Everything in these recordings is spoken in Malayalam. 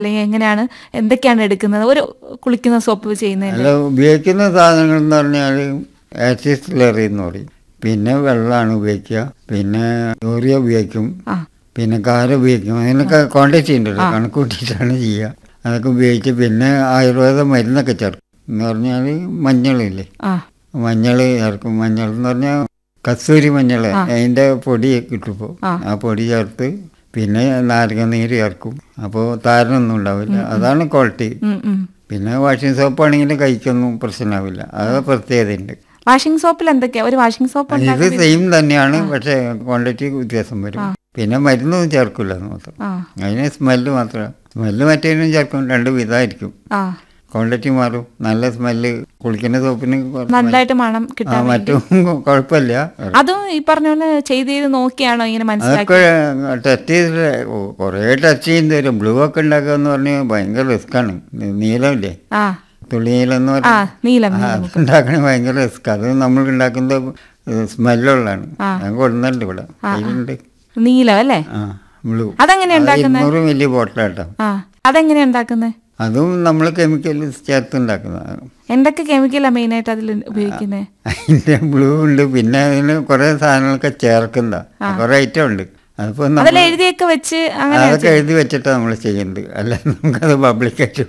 അല്ലെങ്കിൽ എങ്ങനെയാണ് എന്തൊക്കെയാണ് എടുക്കുന്നത് ഒരു കുളിക്കുന്ന സോപ്പ് ചെയ്യുന്നതിന് അല്ല ഉപയോഗിക്കുന്ന സാധനങ്ങൾ എന്ന് പറഞ്ഞാൽ ആസിഡ് സ്ലറി എന്ന് പറയും പിന്നെ വെള്ളമാണ് ഉപയോഗിക്കുക പിന്നെ യൂറിയ ഉപയോഗിക്കും ആ പിന്നെ കാര ഉപയോഗിക്കും അതിനൊക്കെ ക്വാണ്ടിറ്റി ഉണ്ടല്ലോ കണക്ക് കൂട്ടിയിട്ടാണ് ചെയ്യുക അതൊക്കെ ഉപയോഗിച്ച് പിന്നെ ആയുർവേദ മരുന്നൊക്കെ ചേർക്കും എന്ന് പറഞ്ഞാൽ മഞ്ഞളില്ലേ ആ മഞ്ഞൾ ചേർക്കും മഞ്ഞൾ എന്ന് പറഞ്ഞാൽ കസ്തൂരി മഞ്ഞൾ അതിൻ്റെ പൊടി കിട്ടുമ്പോൾ ആ. ആ പൊടി ചേർത്ത് പിന്നെ നാരങ്ങ നീര് ചേർക്കും അപ്പോൾ താരനൊന്നും ഉണ്ടാവില്ല അതാണ് ക്വാളിറ്റി ഉം, ഉം. പിന്നെ വാഷിംഗ് സോപ്പ് ആണെങ്കിൽ കൈക്കൊന്നും പ്രശ്നമാവില്ല അത് പ്രത്യേകതയുണ്ട് വാഷിംഗ് സോപ്പിൽ എന്തൊക്കെയാ ഒരു വാഷിംഗ് സോപ്പ് ഇത് ഉണ്ടാക്കാൻ സെയിം തന്നെയാണ് പക്ഷേ ക്വാണ്ടിറ്റി വ്യത്യാസം വരും പിന്നെ മരുന്നൊന്നും ചേർക്കില്ല എന്ന് മാത്രം ആ അതിന് സ്മെല്ല് മാത്രമേ സ്മെല്ല് മറ്റേതിനും ചേർക്കും രണ്ട് വിധമായിരിക്കും ആ ക്വാണ്ടിറ്റി മാറും നല്ല സ്മെല്ല് കുളിക്കുന്ന സോപ്പിന് കുറച്ച് നല്ലതായിട്ട് മണം ആ കിട്ടാൻ വേണ്ടി. മറ്റും കുഴപ്പമില്ല അതും ഈ പറഞ്ഞ പോലെ ചെയ്ത് ചെയ്ത് നോക്കിയാണോ ഇങ്ങനെ മനസ്സിലാക്കി അതൊക്കെ ടെസ്റ്റ് ചെയ്തിട്ട് കുറേ ടെസ്റ്റ് ചെയ്യുന്ന വരും ബ്ലൂ ഒക്കെ ഉണ്ടാക്കുക എന്ന് പറഞ്ഞാൽ ഭയങ്കര റിസ്ക്കാണ് നീലമില്ലേ ആ തുള്ളി നീലം എന്ന് ആ പറഞ്ഞാൽ നീലം ആ, നീലം. അത് ഉണ്ടാക്കണ ഭയങ്കര റിസ്ക് അത് നമ്മൾ ഉണ്ടാക്കുന്നത് സ്മെല്ലുള്ളതാണ് ഞാൻ കൊടുക്കുന്നുണ്ട് ഇവിടെ അതിലുണ്ട് നീലം അല്ലേ ആ ബ്ലൂ അതെങ്ങനെയാ ഉണ്ടാക്കുന്നത് ഇരുന്നൂറ് മില്ലി ബോട്ടിലാട്ടോ ആ അതെങ്ങനെയാ ഉണ്ടാക്കുന്നത് അതും നമ്മൾ കെമിക്കൽ ചേർത്ത് ഉണ്ടാക്കുന്നതാണ് എന്തൊക്കെ കെമിക്കലാ മെയിൻ ആയിട്ട് അതിൽ ഉപയോഗിക്കുന്നത് അതിൻ്റെ ബ്ലൂ ഉണ്ട് പിന്നെ അതിന് കുറേ സാധനങ്ങളൊക്കെ ചേർക്കുന്നതാ കുറേ ഐറ്റം ഉണ്ട് അതിപ്പോൾ നമ്മൾ അതെല്ലാം എഴുതിയൊക്കെ വെച്ച് അങ്ങനെ അതൊക്കെ എഴുതി വെച്ചിട്ടാണ് നമ്മൾ ചെയ്യുന്നത് അല്ല നമുക്കത് പബ്ലിക്കായിട്ട്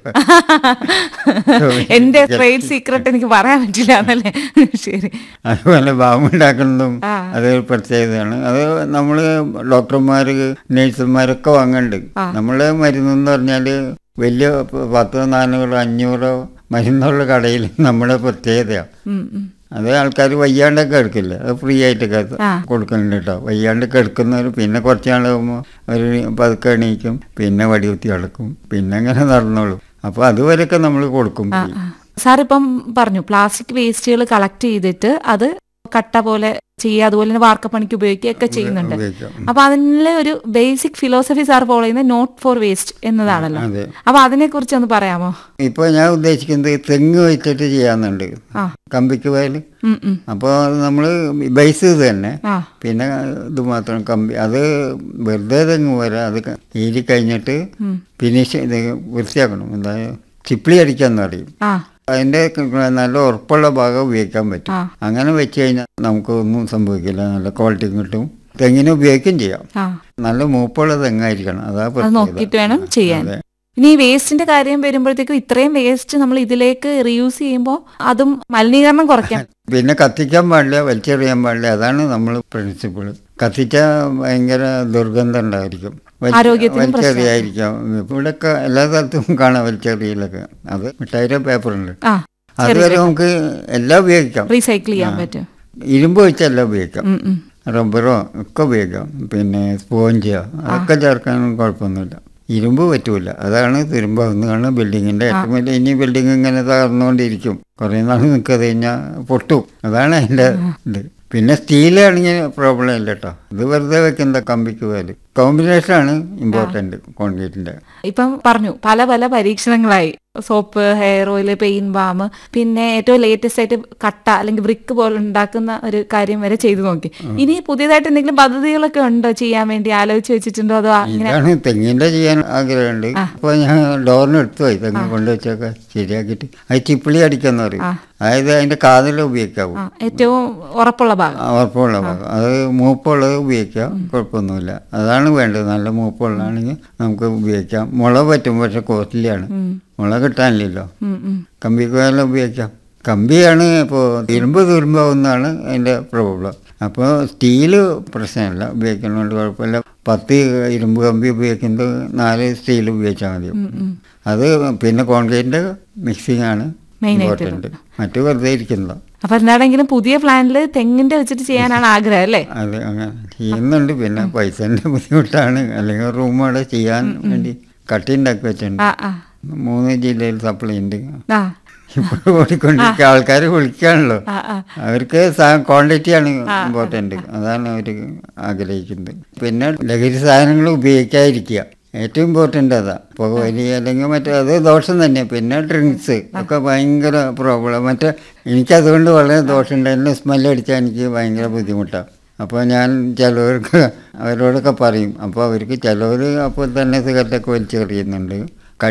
എന്റെ ട്രേഡ് സീക്രട്ട് എനിക്ക് പറയാൻ പറ്റില്ല എന്നല്ലേ ശരി അതുപോലെ ബാമുണ്ടാക്കുന്നതും ആ. അത് ഒരു പ്രത്യേകതയാണ് അത് നമ്മൾ ഡോക്ടർമാർ നേഴ്സുമാരൊക്കെ വാങ്ങുന്നുണ്ട് നമ്മളെ മരുന്നെന്ന് പറഞ്ഞാൽ വലിയ പ- പത്തോ നാനൂറോ അഞ്ഞൂറോ മരുന്നുള്ള കടയിൽ നമ്മുടെ പ്രത്യേകതയാണ് ഉം, ഉം. അത് ആൾക്കാർ വയ്യാണ്ടൊക്കെ എടുക്കില്ല അത് ഫ്രീ ആയിട്ടൊക്കെ അത് ആ. കൊടുക്കുന്നുണ്ട് കേട്ടോ വയ്യാണ്ടൊക്കെ എടുക്കുന്നവർ പിന്നെ കുറച്ച് നാളാകുമ്പോൾ ഒരു പതുക്കെ എണീക്കും പിന്നെ വടികുത്തി കിടക്കും പിന്നെ അങ്ങനെ നടന്നോളും അപ്പോൾ അതുവരെയൊക്കെ നമ്മൾ കൊടുക്കും ആ, ആ. സാർ ഇപ്പം പറഞ്ഞു പ്ലാസ്റ്റിക് വേസ്റ്റുകൾ കളക്ട് ചെയ്തിട്ട് അത് കട്ട പോലെ ചെയ്യുക അതുപോലെ തന്നെ വാർക്കപ്പണിക്ക് ഉപയോഗിക്കുകയൊക്കെ ചെയ്യുന്നുണ്ട് ഉപയോഗിക്കാം അപ്പൊ അതിലെ ഒരു ബേസിക് ഫിലോസഫി സാർ ഫോളോ ചെയ്യുന്നത് നോട്ട് ഫോർ വേസ്റ്റ് എന്നതാണല്ലോ അതെ അപ്പൊ അതിനെ കുറിച്ച് ഒന്ന് പറയാമോ ഇപ്പോൾ ഞാൻ ഉദ്ദേശിക്കുന്നത് തെങ്ങ് വെച്ചിട്ട് ചെയ്യാന്നുണ്ട് ആ കമ്പിക്ക് വയൽ ഉം, ഉം. അപ്പോൾ നമ്മൾ ബേസ് ഇത് തന്നെ ആ പിന്നെ ഇത് മാത്രം കമ്പി അത് വെറുതെ തെങ്ങ് പോരാ അത് ക- ഈരി കഴിഞ്ഞിട്ട് ഉം. ഫിനിഷ് ഇത് വൃത്തിയാക്കണം എന്താ ചിപ്പിളി അടിക്കാന്ന് പറയും ആ അതിൻ്റെ നല്ല ഉറപ്പുള്ള ഭാഗം ഉപയോഗിക്കാൻ പറ്റും ആ. അങ്ങനെ വെച്ച് കഴിഞ്ഞാൽ നമുക്ക് ഒന്നും സംഭവിക്കില്ല നല്ല ക്വാളിറ്റി കിട്ടും തെങ്ങിന് ഉപയോഗിക്കുകയും ചെയ്യാം ആ നല്ല മൂപ്പുള്ള തെങ്ങായിരിക്കണം അതാ അത് പ്രത്യേകത. നോക്കിയിട്ട് വേണം ചെയ്യാൻ അതെ. ഇനി ഈ വേസ്റ്റിന്റെ കാര്യം വരുമ്പോഴത്തേക്കും ഇത്രയും വേസ്റ്റ് നമ്മൾ ഇതിലേക്ക് റീയൂസ് ചെയ്യുമ്പോൾ അതും മലിനീകരണം കുറയ്ക്കാം പിന്നെ കത്തിക്കാൻ പാടില്ല വലിച്ചെറിയാൻ പാടില്ല അതാണ് നമ്മൾ പ്രിൻസിപ്പിൾ കത്തിച്ച ഭയങ്കര ദുർഗന്ധം ഉണ്ടായിരിക്കും വലി- ആരോഗ്യത്തിനും വലിച്ചെറിയായിരിക്കാം ഇവിടെയൊക്കെ എല്ലാ സ്ഥലത്തും കാണാം വലിച്ചെറിയലൊക്കെ അത് മിഠായിയുടെ പേപ്പറുണ്ട് ആ അതുവരെ നമുക്ക് എല്ലാം ഉപയോഗിക്കാം റീസൈക്കിൾ ചെയ്യാൻ പറ്റും ഇരുമ്പ് വെച്ചെല്ലാം ഉപയോഗിക്കാം ഉം, ഉം. റബ്ബറോ ഒക്കെ ഉപയോഗിക്കാം പിന്നെ സ്പോഞ്ച് അതൊക്കെ ചേർക്കാനൊന്നും കുഴപ്പമൊന്നുമില്ല ഇരുമ്പ് പറ്റൂല അതാണ് തുരുമ്പാവുന്നതാണ് ബിൽഡിങ്ങിന്റെ ഏറ്റവും വലിയ ഇനി ബിൽഡിംഗ് ഇങ്ങനെ തകർന്നുകൊണ്ടിരിക്കും കുറേ നാൾ നിൽക്കാതെ കഴിഞ്ഞാൽ പൊട്ടും അതാണ് അതിന്റെ ഇത് പിന്നെ സ്റ്റീലാണെങ്കിൽ പ്രോബ്ലം ഇല്ല കേട്ടോ ഇത് വെറുതെ വെക്കുന്ന കമ്പിക്ക് പോലെ കോമ്പിനേഷൻ ആണ് ഇമ്പോർട്ടന്റ് കോൺക്രീറ്റിന്റെ ഇപ്പം പറഞ്ഞു പല പല പരീക്ഷണങ്ങളായി soap hair oil pain balm പിന്നെ ഏറ്റവും ലേറ്റസ്റ്റ് ആയിട്ട് കട്ട അല്ലെങ്കിൽ ബ്രിക്ക് പോലെ ഉണ്ടാക്കുന്ന ഒരു കാര്യം വരെ ചെയ്തു നോക്കി ഇനി പുതിയതായിട്ട് എന്തെങ്കിലും പദ്ധതികളൊക്കെ ഉണ്ടോ ചെയ്യാൻ വേണ്ടി ആലോചിച്ച് വെച്ചിട്ടുണ്ടോ അതോ ഇങ്ങനെ ഇതാണ് തെങ്ങിന്റെ ചെയ്യാൻ ആഗ്രഹമുണ്ട് അപ്പോൾ ഞാൻ ഡോറിന് എടുത്തു പോയി തെങ്ങ് കൊണ്ടുവച്ചൊക്കെ ശരിയാക്കിയിട്ട് അത് ചിപ്പിളി അടിക്കാന്ന് പറയും അതായത് അതിന്റെ കാതിൽ ഉപയോഗിക്കാവൂ ആ, ഏറ്റവും ഉറപ്പുള്ള ഭാഗം ആ, ഉറപ്പുള്ള ഭാഗം അത് മൂപ്പുള്ളത് ഉപയോഗിക്കാം കുഴപ്പമൊന്നുമില്ല അതാണ് വേണ്ടത് നല്ല മൂപ്പുള്ളതാണെങ്കിൽ നമുക്ക് ഉപയോഗിക്കാം മുള പറ്റും പക്ഷെ കോസ്റ്റ്ലിയാണ് ഉം, മുള കിട്ടാനില്ലല്ലോ ഉം, ഉം. കമ്പിക്കുവാലും ഉപയോഗിക്കാം കമ്പിയാണ് ഇപ്പോൾ ഇരുമ്പ് തുരുമ്പാവുന്നതാണ് അതിൻ്റെ പ്രോബ്ലം അപ്പോൾ സ്റ്റീല് പ്രശ്നമില്ല ഉപയോഗിക്കുന്നതുകൊണ്ട് കുഴപ്പമില്ല പത്ത് ഇരുമ്പ് കമ്പി ഉപയോഗിക്കുന്നത് നാല് സ്റ്റീൽ ഉപയോഗിച്ചാൽ മതി അത് പിന്നെ കോൺക്രീറ്റിൻ്റെ മിക്സിംഗ് ആണ് Main ആയിട്ട് ഇമ്പോർട്ടൻറ്റ് മറ്റു വെറുതെ ഇരിക്കുന്നതാണ് അപ്പൊ എന്താണെങ്കിലും പുതിയ പ്ലാനിൽ തെങ്ങിന്റെ വെച്ചിട്ട് ചെയ്യാനാണ് ആഗ്രഹം അല്ലേ അത് അങ്ങനെ ചെയ്യുന്നുണ്ട് പിന്നെ പൈസന്റെ ബുദ്ധിമുട്ടാണ് അല്ലെങ്കിൽ റൂം അവിടെ ചെയ്യാൻ വേണ്ടി കട്ടി ഉണ്ടാക്കി വെച്ചിട്ടുണ്ട് ആ ആ മൂന്ന് ജില്ലയിൽ സപ്ലൈ ഉണ്ട് ആ ഇപ്പോൾ ഓടിക്കൊണ്ടിരിക്കുക ആൾക്കാർ വിളിക്കാണല്ലോ ആ ആ അവർക്ക് ക്വാണ്ടിറ്റിയാണ് ഇമ്പോർട്ടൻ്റ് അതാണ് അവർ ആഗ്രഹിക്കുന്നത് പിന്നെ ലഹരി സാധനങ്ങൾ ഉപയോഗിക്കാതിരിക്കുക ഏറ്റവും ഇമ്പോർട്ടൻ്റ് അതാ പുകവലി അല്ലെങ്കിൽ മറ്റേ അത് ദോഷം തന്നെ പിന്നെ ഡ്രിങ്ക്സ് ഒക്കെ ഭയങ്കര പ്രോബ്ലം മറ്റേ എനിക്കതുകൊണ്ട് വളരെ ദോഷമുണ്ട് എന്നെ സ്മെല്ല് അടിച്ചാൽ എനിക്ക് ഭയങ്കര ബുദ്ധിമുട്ടാണ് അപ്പോൾ ഞാൻ ചിലവർക്ക് അവരോടൊക്കെ പറയും അപ്പോൾ അവർക്ക് ചിലവർ അപ്പോൾ തന്നെ സിഗരറ്റൊക്കെ വലിച്ചെറിയുന്നുണ്ട്